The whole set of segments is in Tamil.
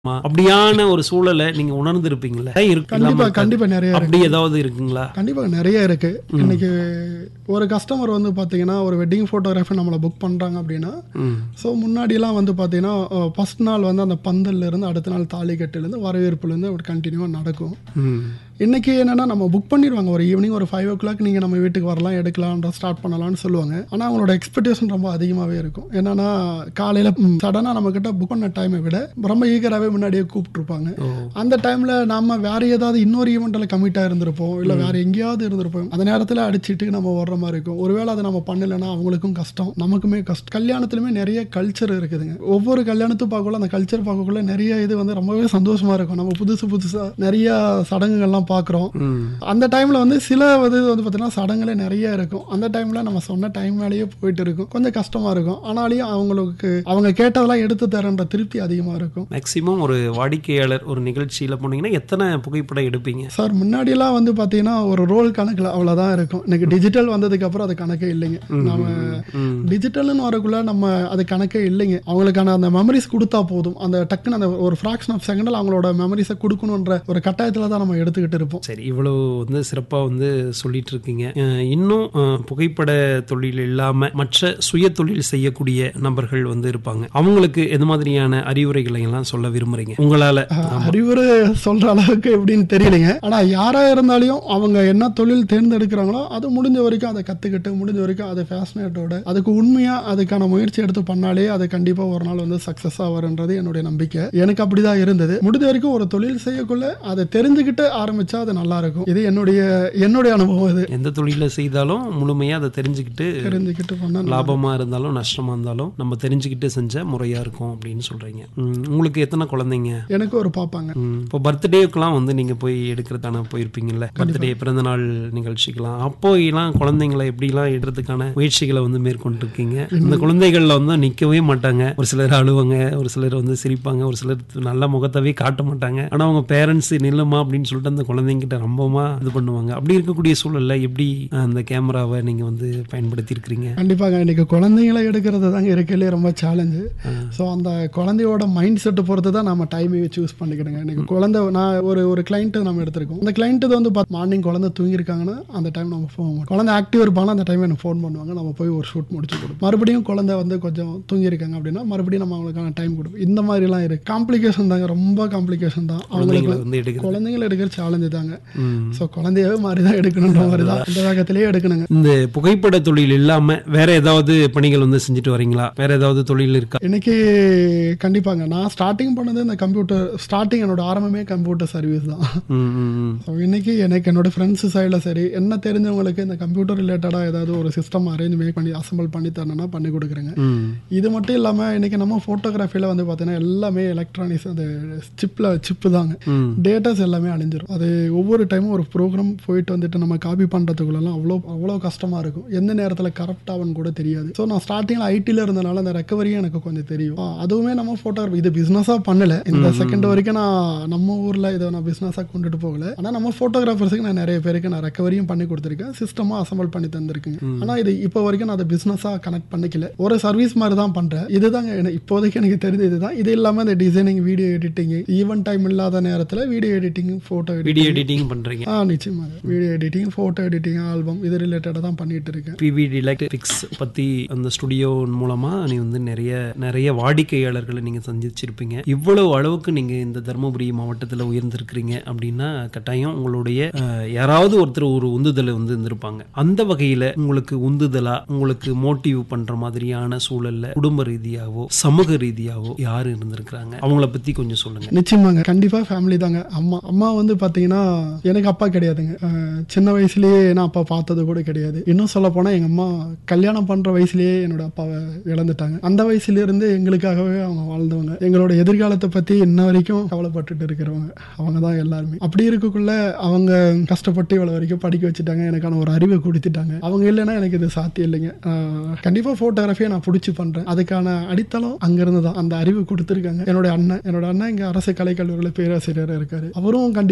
மா, அப்படியான ஒரு சூழலை நீங்க உணர்ந்திருப்பீங்கல்ல இருக்கு கண்டிப்பா இல்லாம இருக்காது. கண்டிப்பா நிறைய இருக்கு அப்படி ஏதாவது இருக்குங்களா கண்டிப்பா நிறைய இருக்கு இன்னைக்கு ஒரு கஸ்டமர் வந்து பாத்தீங்கன்னா ஒரு வெட்டிங் போட்டோகிராஃபி நம்மளை புக் பண்றாங்க அப்படின்னா ம். ஸோ முன்னாடிலாம் வந்து பார்த்தீங்கன்னா ஃபர்ஸ்ட் நாள் வந்து அந்த பந்தல்ல இருந்து அடுத்த நாள் தாலி கட்டுலேருந்து வரவேற்புலேருந்து அப்படி கண்டினியூவாக நடக்கும் ம். இன்னைக்கு என்னன்னா நம்ம புக் பண்ணிடுவாங்க ஒரு ஈவினிங் ஒரு ஃபைவ் ஓ கிளாக் நீங்கள் நம்ம வீட்டுக்கு வரலாம் எடுக்கலாம்ன்ற ஸ்டார்ட் பண்ணலாம்னு சொல்லுவாங்க ஆனால் அவங்களோட எக்ஸ்பெக்டேஷன் ரொம்ப அதிகமாகவே இருக்கும் என்னன்னா காலையில் சடனாக நம்மக்கிட்ட புக் பண்ண டைமை விட ரொம்ப ஈகராகவே முன்னாடியே கூப்பிட்டுருப்பாங்க ஓ அந்த டைமில் நம்ம வேற ஏதாவது இன்னொரு ஈவெண்ட்டில் கமிட்டாக இருந்திருப்போம் இல்லை வேற எங்கேயாவது இருந்திருப்போம் அந்த நேரத்தில் அடிச்சிட்டு நம்ம வர்ற மாதிரி இருக்கும் ஒருவேளை அதை நம்ம பண்ணலைன்னா அவங்களுக்கும் கஷ்டம் நமக்குமே கஷ்டம் கல்யாணத்துலையுமே நிறைய கல்ச்சர் இருக்குதுங்க ஒவ்வொரு கல்யாணத்தும் பார்க்கக்குள்ள அந்த கல்ச்சர் பார்க்கக்குள்ள நிறைய இது வந்து ரொம்பவே சந்தோஷமா இருக்கும் நம்ம புதுசு புதுசாக நிறைய சடங்குகள்லாம் பார்க்குறோம் ம். அந்த டைமில் வந்து சில இது வந்து பார்த்தீங்கன்னா சடங்குகளே நிறைய இருக்கும் அந்த டைமில் நம்ம சொன்ன டைம் மேலேயே போயிட்டு இருக்கும் கொஞ்சம் கஷ்டமாக இருக்கும் ஆனாலையும் அவங்களுக்கு அவங்க கேட்டதெல்லாம் எடுத்து தரன்ற திருப்தி அதிகமாக இருக்கும் மேக்சிமம் ஒரு வாடிக்கையாளர் ஒரு நிகழ்ச்சியில போனீங்கன்னா எத்தனை புகைப்படம் எடுப்பீங்க சார் முன்னாடியெல்லாம் வந்து பார்த்தீங்கன்னா ஒரு ரோல் கணக்கில் அவ்வளோதான் இருக்கும் இன்னைக்கு டிஜிட்டல் வந்ததுக்கு அப்புறம் அது கணக்கே இல்லைங்க நம்ம ம். டிஜிட்டல்னு வரக்குள்ள நம்ம அது கணக்கே இல்லைங்க அவங்களுக்கான அந்த மெமரிஸ் கொடுத்தா போதும் அந்த டக்குன்னு அந்த ஒரு ஃப்ராக்ஷன் ஆஃப் செகண்டில் அவங்களோட மெமரிஸை கொடுக்கணுன்ற ஒரு கட்டாயத்தில் தான் நம்ம எடுத்துக்கிட்டு இருப்போம் சரி இவ்வளவு வந்து சிறப்பா வந்து சொல்லிட்டு இருக்கீங்க அஹ் இன்னும் அஹ், புகைப்பட தொழில் இல்லாம மற்ற சுய தொழில் செய்யக்கூடிய நபர்கள் வந்து இருப்பாங்க அவங்களுக்கு எது மாதிரியான அறிவுரைகளை எல்லாம் சொல்ல விரும்புறீங்க உங்களால அறிவுரை சொல்ற அளவுக்கு எப்படின்னு தெரியலைங்க ஆனா யாரா இருந்தாலும் அவங்க என்ன தொழில் தேர்ந்தெடுக்கிறாங்களோ அது முடிஞ்ச வரைக்கும் அதை கத்துக்கிட்டு முடிஞ்ச வரைக்கும் அதை ஃபேஷனேட்டோட அதுக்கு உண்மையா அதுக்கான முயற்சி எடுத்து பண்ணாலே அது கண்டிப்பா ஒரு நாள் வந்து சக்சஸ் ஆவருன்றது என்னுடைய நம்பிக்கை எனக்கு அப்படிதான் இருந்தது முடிஞ்ச வரைக்கும் ஒரு தொழில் செய்யக்குள்ள அதை தெரிஞ்சுக்கிட்டு ஆரம்பிச்சா அது நல்லா இருக்கும் இது என்னுடைய என்னுடைய அனுபவம் இது எந்த தொழிலை செய்தாலும் முழுமையா அதை தெரிஞ்சுக்கிட்டு தெரிஞ்சுக்கிட்டு பண்ணா நல்லா லாபமா இருந்தாலும் நஷ்டமா இருந்தாலும் நம்ம தெரிஞ்சுக்கிட்டு செஞ்ச முறையா இருக்கும் அப்படின்னு சொல்றீங்க ம், உங்களுக்கு எத்தனை குழந்தைங்க எனக்கு ஒரு பாப்பாங்க ம், இப்போ பர்த்டேக்கெல்லாம் வந்து நீங்க போய் எடுக்கிறதான போயிருப்பீங்கல்ல பர்த்டே பிறந்த நாள் நிகழ்ச்சிக்கெல்லாம் அப்போ எல்லாம் குழந்தைங்களை எப்படிலாம் எடுறதுக்கான முயற்சிகளை வந்து மேற்கொண்டிருக்கீங்க இந்த குழந்தைகள்ல வந்து நிக்கவே மாட்டாங்க ஒரு சிலர் அழுவாங்க ஒரு சிலர் வந்து சிரிப்பாங்க ஒரு சிலர் நல்ல முகத்தவே காட்ட மாட்டாங்க ஆனா அவங்க பேரண்ட்ஸ் நில்லுமா அப்படின்னு சொல்லிட்டு அந்த குழந்தைங்கிட்ட ரொம்பமா இது பண்ணுவாங்க அப்படி இருக்கக்கூடிய சூழல்ல எப்படி அஹ், அந்த கேமராவை நீங்க வந்து பயன்படுத்தி இருக்கிறீங்க கண்டிப்பாங்க இன்னைக்கு குழந்தைங்களை எடுக்கிறது தாங்க இருக்கலே ரொம்ப சேலஞ்சு ஸோ அந்த குழந்தையோட மைண்ட் செட்டை பொறுத்து தான் நம்ம டைமையை சூஸ் பண்ணிக்கிடுங்க இன்னைக்கு குழந்தை நான் ஒரு ஒரு கிளைண்ட்டு நம்ம எடுத்திருக்கோம் அந்த கிளைண்ட்டு வந்து பார்த்து மார்னிங் குழந்தை தூங்கியிருக்காங்கன்னா அந்த டைம் நம்ம ஃபோன் பண்ணுவோம் குழந்தை ஆக்டிவ் இருப்பாங்க அந்த டைம் எனக்கு ஃபோன் பண்ணுவாங்க நம்ம போய் ஒரு ஷூட் முடிச்சு கொடுப்போம் மறுபடியும் குழந்தை வந்து கொஞ்சம் தூங்கியிருக்காங்க அப்படின்னா மறுபடியும் நம்ம அவங்களுக்கான டைம் கொடுப்போம் இந்த மாதிரிலாம் இருக்கு காம்ப்ளிகேஷன் தாங்க ரொம்ப காம்ப்ளிகேஷன் தான் அவங்களுக்கு குழந்தைங்களை வந்து எடுக்கிறது குழந்தைங்களை எடுக்கிற சேலஞ்சு தாங்க ம். ஸோ குழந்தையவே மாதிரி தான் எடுக்கணுன்ற மாதிரி தான் இந்த வேகத்திலேயே எடுக்கணுங்க இந்த புகைப்பட தொழில் இல்லாம வேற ஏதாவது பணிகள் வந்து செஞ்சுட்டு வரீங்களா வேற ஏதாவது தொழில் இருக்கா இன்னைக்கு கண்டிப்பாங்க நான் ஸ்டார்டிங் பண்ணது இந்த கம்ப்யூட்டர் ஸ்டார்டிங் என்னோட ஆரம்பமே கம்ப்யூட்டர் சர்வீஸ் தான் ம், ம், ம். ஸோ இன்னைக்கு எனக்கு என்னோட ஃப்ரெண்ட்ஸ் சைடில் சரி என்ன தெரிஞ்சவங்களுக்கு இந்த கம்ப்யூட்டர் ரிலேட்டடாக ஏதாவது ஒரு சிஸ்டம் அரேஞ்ச் மேக் பண்ணி அசம்பிள் பண்ணி தரணும்னா பண்ணி கொடுக்குறேங்க ம். இது மட்டும் இல்லாமல் இன்னைக்கு நம்ம ஃபோட்டோகிராஃபியில் வந்து பார்த்தீங்கன்னா எல்லாமே எலக்ட்ரானிக்ஸ் அது சிப்பில் சிப்பு தாங்க ம். டேட்டாஸ் எல்லாமே அழிஞ்சிரும் அது ஒவ்வொரு டைமும் ஒரு ப்ரோக்ராம் போயிட்டு வந்துட்டு நம்ம காப்பி பண்ணுறதுக்குள்ளலாம் அவ்வளோ அவ்வளோ கஷ்டமாக இருக்கும் எந்த நேரத்தில் கரெக்ட் ஆகும்னு கூட தெரியாது ஸோ நான் ஸ்டார்டிங்கில் ஐடியில் இருந்தனால அந்த ரெக்கவரியும் எனக்கு கொஞ்சம் தெரியும் ஆ, அதுவுமே நம்ம ஃபோட்டோகிராஃபி இது பிஸ்னஸாக பண்ணல இந்த செகண்ட் வரைக்கும் நான் நம்ம ஊரில் இதை நான் பிஸ்னஸாக கொண்டுட்டு போகல ஆனால் நம்ம ஃபோட்டோகிராஃபர்ஸுக்கு நான் நிறைய பேருக்கு நான் ரெக்கவரியும் பண்ணி கொடுத்துருக்கேன் சிஸ்டமாக அசம்பிள் பண்ணி தந்திருக்கேங்க ஆனால் இது இப்போ வரைக்கும் நான் அதை பிஸ்னஸாக கனெக்ட் பண்ணிக்கல ஒரு சர்வீஸ் மாதிரி தான் பண்ணுறேன் இதுதாங்க எனக்கு இப்போதைக்கு எனக்கு தெரிஞ்சது இதுதான் இது இல்லாமல் இந்த designing video editing even time இல்லாத நேரத்தில் video editing photo editing video editing பண்றீங்க ஆ நிச்சயமாக video editing photo editing album இது ரிலேட்டடாக தான் பண்ணிட்டு இருக்கேன் பிவி டிலக்ட்ரிக்ஸ் பத்தி அந்த ஸ்டுடியோ மூலமா நீ வந்து நிறைய நிறைய வாடிக்கையாளர்களை நீங்க சந்திச்சிருப்பீங்க இவ்வளவு அளவுக்கு நீங்க இந்த தருமபுரி மாவட்டத்துல உயர்ந்திருக்கிறீங்க அப்படின்னா கட்டாயம் உங்களுடைய அஹ், யாராவது ஒருத்தர் ஒரு உந்துதலை வந்து இருந்திருப்பாங்க அந்த வகையில உங்களுக்கு உந்துதலா உங்களுக்கு மோட்டிவ் பண்ற மாதிரியான சூழல்ல குடும்ப ரீதியாவோ சமூக ரீதியாவோ யாரு இருந்திருக்கிறாங்க அவங்கள பத்தி கொஞ்சம் சொல்லுங்க நிச்சயமாங்க கண்டிப்பாக ஃபேமிலி தாங்க அம்மா அம்மா வந்து பார்த்தீங்கன்னா எனக்கு அப்பா கிடையாதுங்க அஹ், சின்ன வயசுலயே நான் அப்பா பார்த்தது கூட கிடையாது இன்னும் சொல்ல போனால் எங்கள் அம்மா கல்யாணம் பண்ணுற வயசுலயே என்னோட அப்பாவை இழந்துட்டாங்க அந்த வயசுலேருந்து எங்களுக்காகவே அவங்க வாழ்ந்தவங்க எங்களோட எதிர்காலத்தை பற்றி இன்ன வரைக்கும் கவலைப்பட்டுட்டு இருக்கிறவங்க அவங்க தான் எல்லாருமே அப்படி இருக்கக்குள்ள அவங்க கஷ்டப்பட்டு இவ்வளோ வரைக்கும் படிக்க வச்சுட்டாங்க எனக்கான ஒரு அறிவை கொடுத்துட்டாங்க அவங்க இல்லைன்னா எனக்கு இது சாத்தியம் இல்லைங்க அஹ், கண்டிப்பா ஃபோட்டோகிராஃபியை நான் பிடிச்சி பண்றேன் அதுக்கான அடித்தளம் அங்கிருந்து தான் அந்த அறிவு கொடுத்துருக்காங்க என்னோட அண்ணன் என்னோட அண்ணன் இங்க அரசு கலைக்கல்லூரியில் பேராசிரியராக இருக்காரு அவரும் கண்டிப்பா என்னுடைய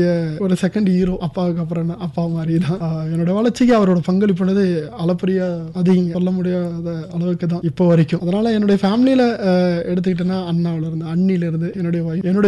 என்னுடைய ஒரு செகண்ட் ஹீரோ அப்பாவுக்கு அப்புறம் என்ன அப்பா மாதிரி தான் ஆஹ் என்னோட வளர்ச்சிக்கு அவரோட பங்களிப்புனது அளப்பரிய அதிகம் சொல்ல முடியாத அளவுக்கு தான் இப்போ வரைக்கும் அதனால என்னுடைய ஃபேமிலியில எடுத்துக்கிட்டேன்னா அண்ணாவில இருந்து அண்ணில இருந்து என்னுடைய wife, என்னுடைய